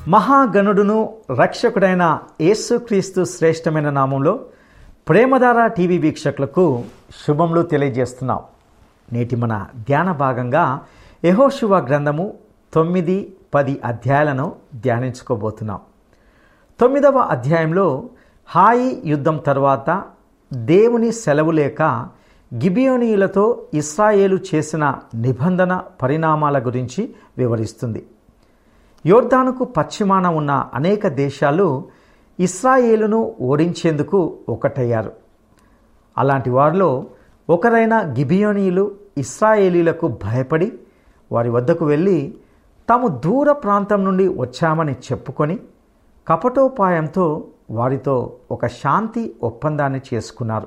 మహాగణుడును రక్షకుడైన యేసుక్రీస్తు శ్రేష్టమైన నామంలో ప్రేమధార టీవీ వీక్షకులకు శుభములు తెలియజేస్తున్నాం నేటి మన ధ్యాన భాగంగా యహోశివ గ్రంథము తొమ్మిది పది అధ్యాయాలను ధ్యానించుకోబోతున్నాం తొమ్మిదవ అధ్యాయంలో హాయి యుద్ధం తర్వాత దేవుని సెలవు లేక గిబియోనీయులతో ఇస్రాయేలు చేసిన నిబంధన పరిణామాల గురించి వివరిస్తుంది యోర్దానుకు పశ్చిమాన ఉన్న అనేక దేశాలు ఇస్రాయేలును ఓడించేందుకు ఒకటయ్యారు అలాంటి వారిలో ఒకరైన గిబియోనీయులు ఇస్రాయేలీలకు భయపడి వారి వద్దకు వెళ్ళి తాము దూర ప్రాంతం నుండి వచ్చామని చెప్పుకొని కపటోపాయంతో వారితో ఒక శాంతి ఒప్పందాన్ని చేసుకున్నారు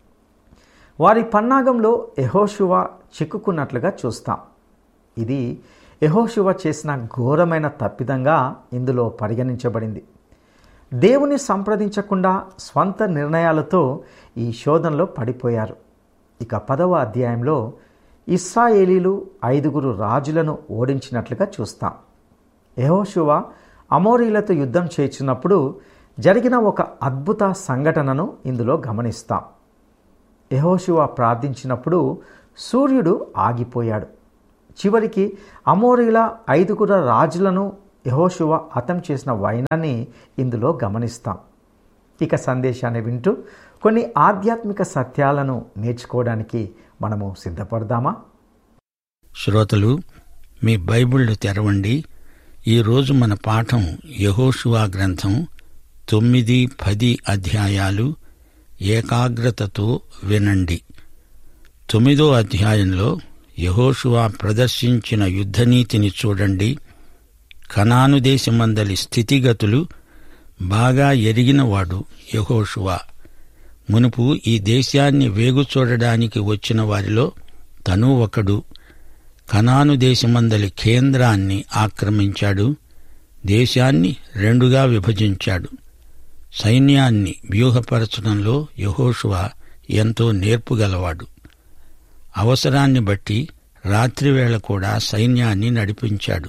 వారి పన్నాగంలో యహోశువ చిక్కుకున్నట్లుగా చూస్తాం ఇది యహోశువ చేసిన ఘోరమైన తప్పిదంగా ఇందులో పరిగణించబడింది దేవుని సంప్రదించకుండా స్వంత నిర్ణయాలతో ఈ శోధనలో పడిపోయారు ఇక పదవ అధ్యాయంలో ఇస్రాయేలీలు ఐదుగురు రాజులను ఓడించినట్లుగా చూస్తాం యహోశువ అమోరీలతో యుద్ధం చేయించినప్పుడు జరిగిన ఒక అద్భుత సంఘటనను ఇందులో గమనిస్తాం యహోశువ ప్రార్థించినప్పుడు సూర్యుడు ఆగిపోయాడు చివరికి అమోరీల ఐదుగురు రాజులను యహోశువ హతం చేసిన వైనాన్ని ఇందులో గమనిస్తాం ఇక సందేశాన్ని వింటూ కొన్ని ఆధ్యాత్మిక సత్యాలను నేర్చుకోవడానికి మనము సిద్ధపడదామా శ్రోతలు మీ బైబిళ్ళు తెరవండి ఈరోజు మన పాఠం యహోషువా గ్రంథం తొమ్మిది పది అధ్యాయాలు ఏకాగ్రతతో వినండి తొమ్మిదో అధ్యాయంలో యహోషువా ప్రదర్శించిన యుద్ధనీతిని చూడండి కనాను దేశమందలి స్థితిగతులు బాగా ఎరిగినవాడు యహోషువా మునుపు ఈ దేశాన్ని వేగు చూడడానికి వచ్చిన వారిలో తను ఒకడు కనాను దేశమందలి కేంద్రాన్ని ఆక్రమించాడు దేశాన్ని రెండుగా విభజించాడు సైన్యాన్ని వ్యూహపరచడంలో యహోషువ ఎంతో నేర్పుగలవాడు అవసరాన్ని బట్టి రాత్రివేళ కూడా సైన్యాన్ని నడిపించాడు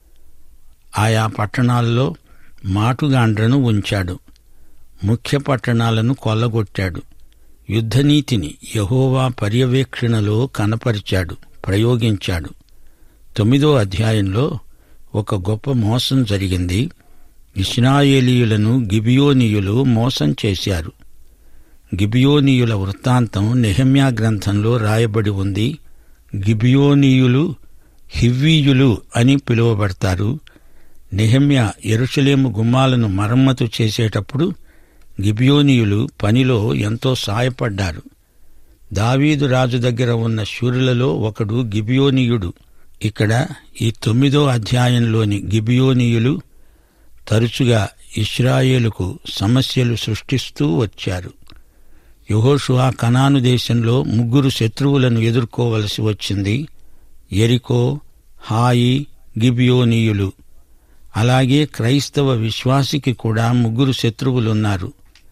ఆయా పట్టణాల్లో మాటుగాండ్రను ఉంచాడు ముఖ్య పట్టణాలను కొల్లగొట్టాడు యుద్ధనీతిని యహోవా పర్యవేక్షణలో కనపరిచాడు ప్రయోగించాడు తొమ్మిదో అధ్యాయంలో ఒక గొప్ప మోసం జరిగింది ఇస్రాయేలీయులను గిబియోనీయులు మోసం చేశారు గిబియోనీయుల వృత్తాంతం నెహమ్యా గ్రంథంలో రాయబడి ఉంది గిబియోనీయులు హివ్వీయులు అని పిలువబడతారు నెహమ్యా ఎరుషలేము గుమ్మాలను మరమ్మతు చేసేటప్పుడు గిబియోనీయులు పనిలో ఎంతో సాయపడ్డారు దావీదు రాజు దగ్గర ఉన్న శూరులలో ఒకడు గిబియోనీయుడు ఇక్కడ ఈ తొమ్మిదో అధ్యాయంలోని గిబియోనీయులు తరచుగా ఇస్రాయేలుకు సమస్యలు సృష్టిస్తూ వచ్చారు యహోషువా కనాను దేశంలో ముగ్గురు శత్రువులను ఎదుర్కోవలసి వచ్చింది ఎరికో హాయి గిబియోనీయులు అలాగే క్రైస్తవ విశ్వాసికి కూడా ముగ్గురు శత్రువులున్నారు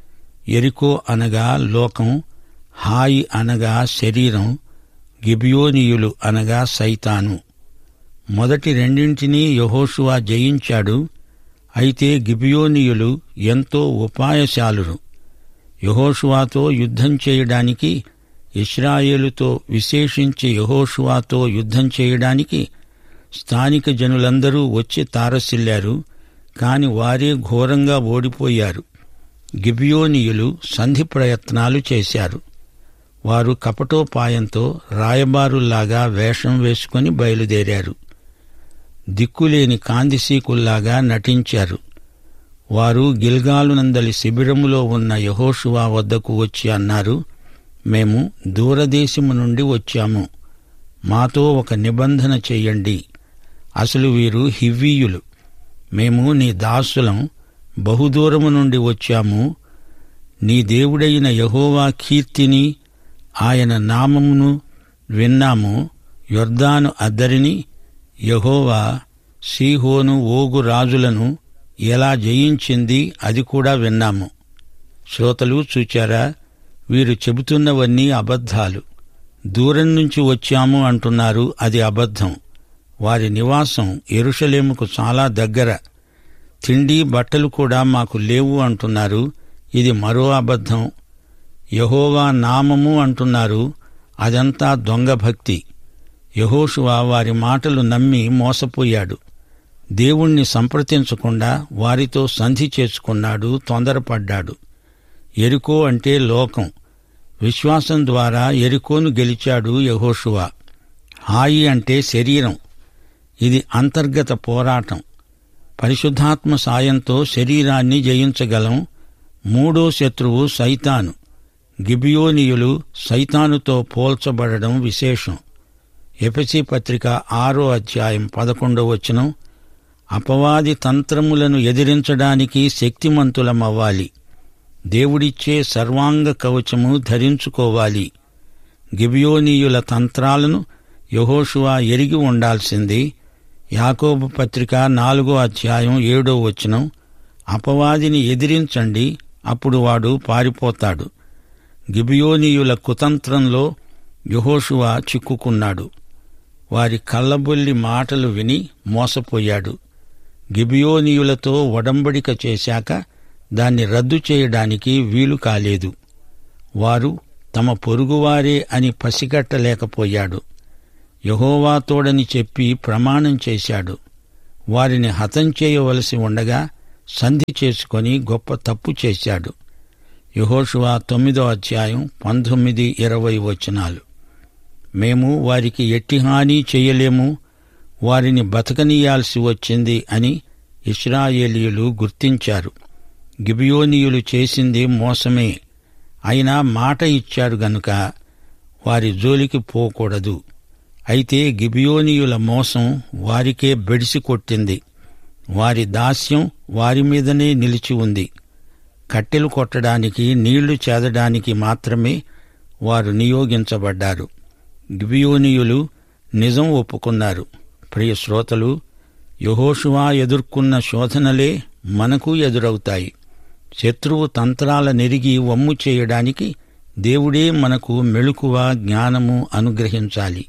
ఎరికో అనగా లోకం హాయి అనగా శరీరం గిబియోనీయులు అనగా సైతాను మొదటి రెండింటినీ యహోషువా జయించాడు అయితే గిబియోనీయులు ఎంతో ఉపాయశాలురు యహోషువాతో యుద్ధం చేయడానికి ఇస్రాయేలుతో విశేషించి యహోషువాతో యుద్ధం చేయడానికి స్థానిక జనులందరూ వచ్చి తారసిల్లారు కాని వారే ఘోరంగా ఓడిపోయారు గిబియోనీయులు సంధి ప్రయత్నాలు చేశారు వారు కపటోపాయంతో రాయబారుల్లాగా వేషం వేసుకుని బయలుదేరారు దిక్కులేని కాందిసీకుల్లాగా నటించారు వారు గిల్గాలునందలి శిబిరములో ఉన్న యహోషువా వద్దకు వచ్చి అన్నారు మేము దూరదేశము నుండి వచ్చాము మాతో ఒక నిబంధన చెయ్యండి అసలు వీరు హివ్వీయులు మేము నీ దాసులం బహుదూరము నుండి వచ్చాము నీ దేవుడైన యహోవా కీర్తిని ఆయన నామమును విన్నాము యొర్దాను అద్దరిని యహోవా సీహోను ఓగు రాజులను ఎలా జయించింది అది కూడా విన్నాము శ్రోతలు చూచారా వీరు చెబుతున్నవన్నీ అబద్ధాలు దూరం నుంచి వచ్చాము అంటున్నారు అది అబద్ధం వారి నివాసం ఎరుషలేముకు చాలా దగ్గర తిండి బట్టలు కూడా మాకు లేవు అంటున్నారు ఇది మరో అబద్ధం యహోవా నామము అంటున్నారు అదంతా దొంగ భక్తి యహోషువా వారి మాటలు నమ్మి మోసపోయాడు దేవుణ్ణి సంప్రదించకుండా వారితో సంధి చేసుకున్నాడు తొందరపడ్డాడు ఎరుకో అంటే లోకం విశ్వాసం ద్వారా ఎరుకోను గెలిచాడు యహోషువా హాయి అంటే శరీరం ఇది అంతర్గత పోరాటం పరిశుద్ధాత్మ సాయంతో శరీరాన్ని జయించగలం మూడో శత్రువు సైతాను గిబియోనియులు సైతానుతో పోల్చబడడం విశేషం ఎపసి పత్రిక ఆరో అధ్యాయం పదకొండో వచనం అపవాది తంత్రములను ఎదిరించడానికి శక్తిమంతులమవ్వాలి దేవుడిచ్చే సర్వాంగ కవచము ధరించుకోవాలి గిబియోనీయుల తంత్రాలను యహోషువా ఎరిగి ఉండాల్సింది యాకోబు పత్రిక నాలుగో అధ్యాయం ఏడో వచనం అపవాదిని ఎదిరించండి అప్పుడు వాడు పారిపోతాడు గిబియోనీయుల కుతంత్రంలో యహోషువా చిక్కుకున్నాడు వారి కళ్ళబొల్లి మాటలు విని మోసపోయాడు గిబియోనీయులతో ఒడంబడిక చేశాక దాన్ని రద్దు చేయడానికి వీలు కాలేదు వారు తమ పొరుగువారే అని పసిగట్టలేకపోయాడు యహోవా తోడని చెప్పి ప్రమాణం చేశాడు వారిని హతం చేయవలసి ఉండగా సంధి చేసుకొని గొప్ప తప్పు చేశాడు యహోషువా తొమ్మిదో అధ్యాయం పంతొమ్మిది ఇరవై వచనాలు మేము వారికి ఎట్టి హాని చేయలేము వారిని బతకనీయాల్సి వచ్చింది అని ఇస్రాయేలీయులు గుర్తించారు గిబియోనీయులు చేసింది మోసమే అయినా మాట ఇచ్చారు గనుక వారి జోలికి పోకూడదు అయితే గిబియోనీయుల మోసం వారికే బెడిసి కొట్టింది వారి దాస్యం వారి మీదనే నిలిచి ఉంది కట్టెలు కొట్టడానికి నీళ్లు చేదడానికి మాత్రమే వారు నియోగించబడ్డారు గిబియోనీయులు నిజం ఒప్పుకున్నారు ప్రియ శ్రోతలు యహోషువా ఎదుర్కొన్న శోధనలే మనకు ఎదురవుతాయి శత్రువు తంత్రాల నెరిగి వమ్ము చేయడానికి దేవుడే మనకు మెళుకువ జ్ఞానము అనుగ్రహించాలి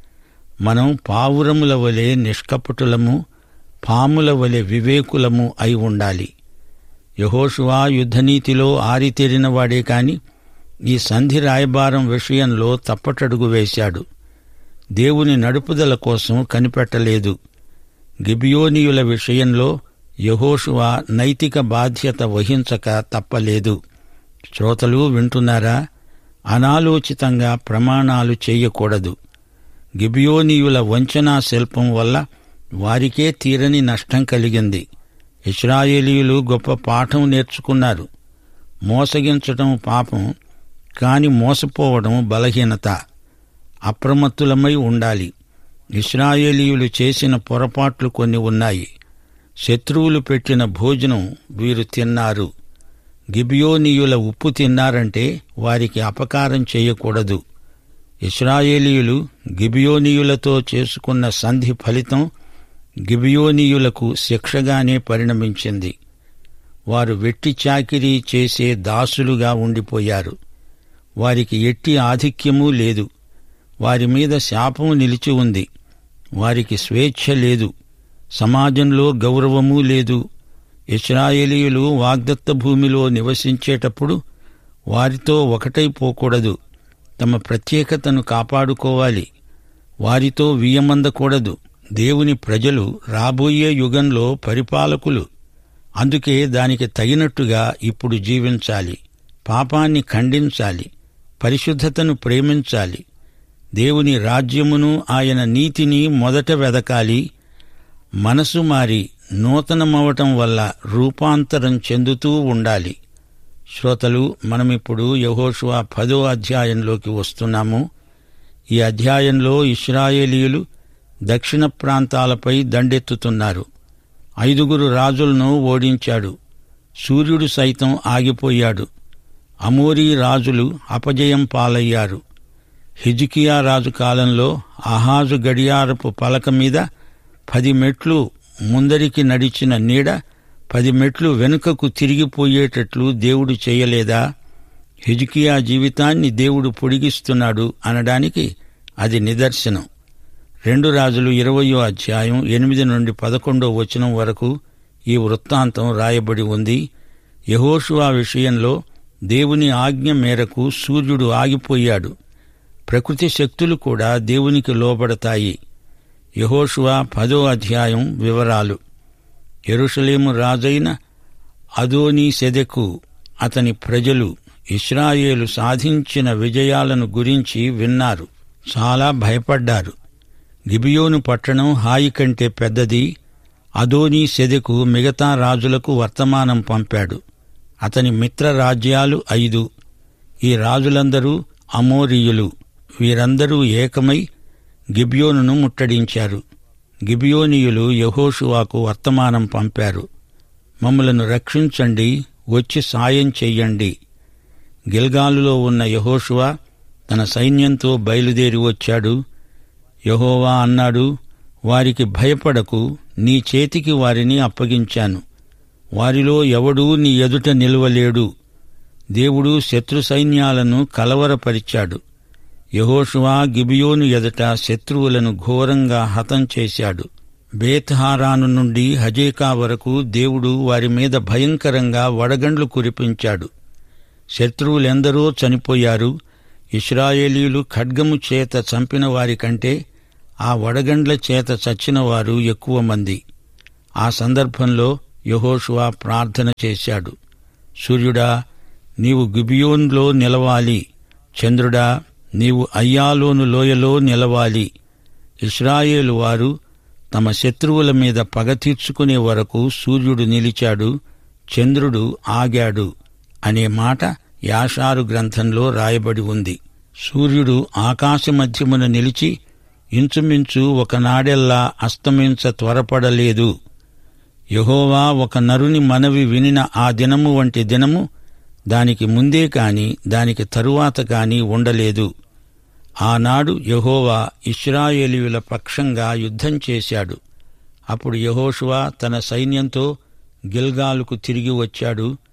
మనం పావురముల వలె నిష్కపటులము పాముల వలె వివేకులము అయి ఉండాలి యహోషువా యుద్ధనీతిలో ఆరితేరినవాడే కాని ఈ సంధి రాయబారం విషయంలో తప్పటడుగు వేశాడు దేవుని నడుపుదల కోసం కనిపెట్టలేదు గిబియోనియుల విషయంలో యహోషువా నైతిక బాధ్యత వహించక తప్పలేదు శ్రోతలు వింటున్నారా అనాలోచితంగా ప్రమాణాలు చేయకూడదు గిబియోనీయుల వంచనా శిల్పం వల్ల వారికే తీరని నష్టం కలిగింది ఇస్రాయేలీయులు గొప్ప పాఠం నేర్చుకున్నారు మోసగించటం పాపం కాని మోసపోవడం బలహీనత అప్రమత్తులమై ఉండాలి ఇస్రాయేలీయులు చేసిన పొరపాట్లు కొన్ని ఉన్నాయి శత్రువులు పెట్టిన భోజనం వీరు తిన్నారు గిబియోనీయుల ఉప్పు తిన్నారంటే వారికి అపకారం చేయకూడదు ఇస్రాయేలీయులు గిబియోనీయులతో చేసుకున్న సంధి ఫలితం గిబియోనీయులకు శిక్షగానే పరిణమించింది వారు వెట్టి చాకిరీ చేసే దాసులుగా ఉండిపోయారు వారికి ఎట్టి ఆధిక్యమూ లేదు వారి మీద శాపం నిలిచి ఉంది వారికి స్వేచ్ఛ లేదు సమాజంలో గౌరవమూ లేదు ఇస్రాయేలీయులు వాగ్దత్త భూమిలో నివసించేటప్పుడు వారితో ఒకటైపోకూడదు తమ ప్రత్యేకతను కాపాడుకోవాలి వారితో వియ్యమందకూడదు దేవుని ప్రజలు రాబోయే యుగంలో పరిపాలకులు అందుకే దానికి తగినట్టుగా ఇప్పుడు జీవించాలి పాపాన్ని ఖండించాలి పరిశుద్ధతను ప్రేమించాలి దేవుని రాజ్యమును ఆయన నీతిని మొదట వెదకాలి మనసు మారి నూతనమవటం వల్ల రూపాంతరం చెందుతూ ఉండాలి శ్రోతలు మనమిప్పుడు యహోషువా పదో అధ్యాయంలోకి వస్తున్నాము ఈ అధ్యాయంలో ఇస్రాయేలీయులు దక్షిణ ప్రాంతాలపై దండెత్తుతున్నారు ఐదుగురు రాజులను ఓడించాడు సూర్యుడు సైతం ఆగిపోయాడు అమోరీ రాజులు అపజయం పాలయ్యారు హిజికియా రాజు కాలంలో అహాజు గడియారపు పలక మీద పది మెట్లు ముందరికి నడిచిన నీడ పది మెట్లు వెనుకకు తిరిగిపోయేటట్లు దేవుడు చేయలేదా హిజికియా జీవితాన్ని దేవుడు పొడిగిస్తున్నాడు అనడానికి అది నిదర్శనం రెండు రాజులు ఇరవయో అధ్యాయం ఎనిమిది నుండి పదకొండో వచనం వరకు ఈ వృత్తాంతం రాయబడి ఉంది యహోషువా విషయంలో దేవుని ఆజ్ఞ మేరకు సూర్యుడు ఆగిపోయాడు ప్రకృతి శక్తులు కూడా దేవునికి లోబడతాయి యహోషువా పదో అధ్యాయం వివరాలు ఎరుషలేము రాజైన అదోనీ సెదెకు అతని ప్రజలు ఇస్రాయేలు సాధించిన విజయాలను గురించి విన్నారు చాలా భయపడ్డారు గిబియోను పట్టణం హాయి కంటే పెద్దది అదోనీ సెదెకు మిగతా రాజులకు వర్తమానం పంపాడు అతని మిత్ర రాజ్యాలు ఐదు ఈ రాజులందరూ అమోరీయులు వీరందరూ ఏకమై గిబియోనును ముట్టడించారు గిబియోనీయులు యహోషువాకు వర్తమానం పంపారు మమ్మలను రక్షించండి వచ్చి సాయం చెయ్యండి గిల్గాలులో ఉన్న యహోషువా తన సైన్యంతో బయలుదేరి వచ్చాడు యహోవా అన్నాడు వారికి భయపడకు నీ చేతికి వారిని అప్పగించాను వారిలో ఎవడూ నీ ఎదుట నిలువలేడు దేవుడు శత్రు సైన్యాలను కలవరపరిచాడు యహోషువా గిబియోను ఎదుట శత్రువులను ఘోరంగా హతం చేశాడు బేత్హారాను నుండి హజేకా వరకు దేవుడు వారి మీద భయంకరంగా వడగండ్లు కురిపించాడు శత్రువులెందరో చనిపోయారు ఇస్రాయేలీలు ఖడ్గము చేత చంపిన వారి కంటే ఆ వడగండ్ల చేత చచ్చిన వారు ఎక్కువ మంది ఆ సందర్భంలో యహోషువా ప్రార్థన చేశాడు సూర్యుడా నీవు గిబియోన్లో నిలవాలి చంద్రుడా నీవు అయ్యాలోను లోయలో నిలవాలి ఇస్రాయేలు వారు తమ శత్రువుల మీద పగ తీర్చుకునే వరకు సూర్యుడు నిలిచాడు చంద్రుడు ఆగాడు అనే మాట యాషారు గ్రంథంలో రాయబడి ఉంది సూర్యుడు ఆకాశ మధ్యమున నిలిచి ఇంచుమించు ఒకనాడెల్లా అస్తమించ త్వరపడలేదు యహోవా ఒక నరుని మనవి వినిన ఆ దినము వంటి దినము దానికి ముందే కాని దానికి తరువాత కాని ఉండలేదు ఆనాడు యహోవా ఇస్రాయేలీయుల పక్షంగా యుద్ధం చేశాడు అప్పుడు యహోషువా తన సైన్యంతో గిల్గాలుకు తిరిగి వచ్చాడు